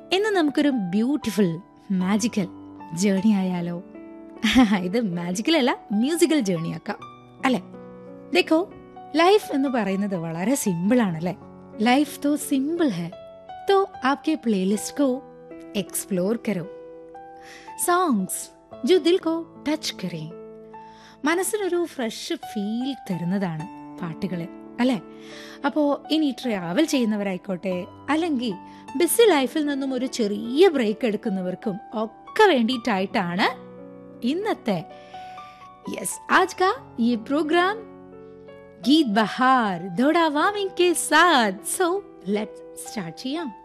ഇന്ന് നമുക്കൊരു beautiful magical journey ആയാലോ ഇത് മാജിക്കൽ അല്ല മ്യൂസിക്കൽ ജേണി ആക്കാം അല്ലെ देखो ലൈഫ് എന്ന് പറയുന്നത് വളരെ സിമ്പിൾ ആണല്ലേ ലൈഫ് तो സിമ്പിൾ है तो आपके प्लेलिस्ट को एक्सप्लोर करो സോങ്സ് जो दिल को ടച്ച് करें മനസ്സിനൊരു ഫ്രഷ് ഫീൽ തരുന്നതാണ് പാട്ടുകൾ അല്ലേ അപ്പോൾ ഇനി ട്രാവൽ ചെയ്യുന്നവരായിക്കോട്ടെ അല്ലെങ്കിൽ ബിസി ലൈഫിൽ നിന്നും ഒരു ചെറിയ ബ്രേക്ക് എടുക്കുന്നവർക്കും ഒക്കെ വേണ്ടിയിട്ടായിട്ടാണ് ഇന്നത്തെ യെസ് ആജ് കാ ഈ പ്രോഗ്രാം ഗീത് ബഹാർ ദോഡാ വാമിംഗ് കെ സാത്ത് സോ ലെറ്റ് സ്റ്റാർട്ട് ചെയ്യാം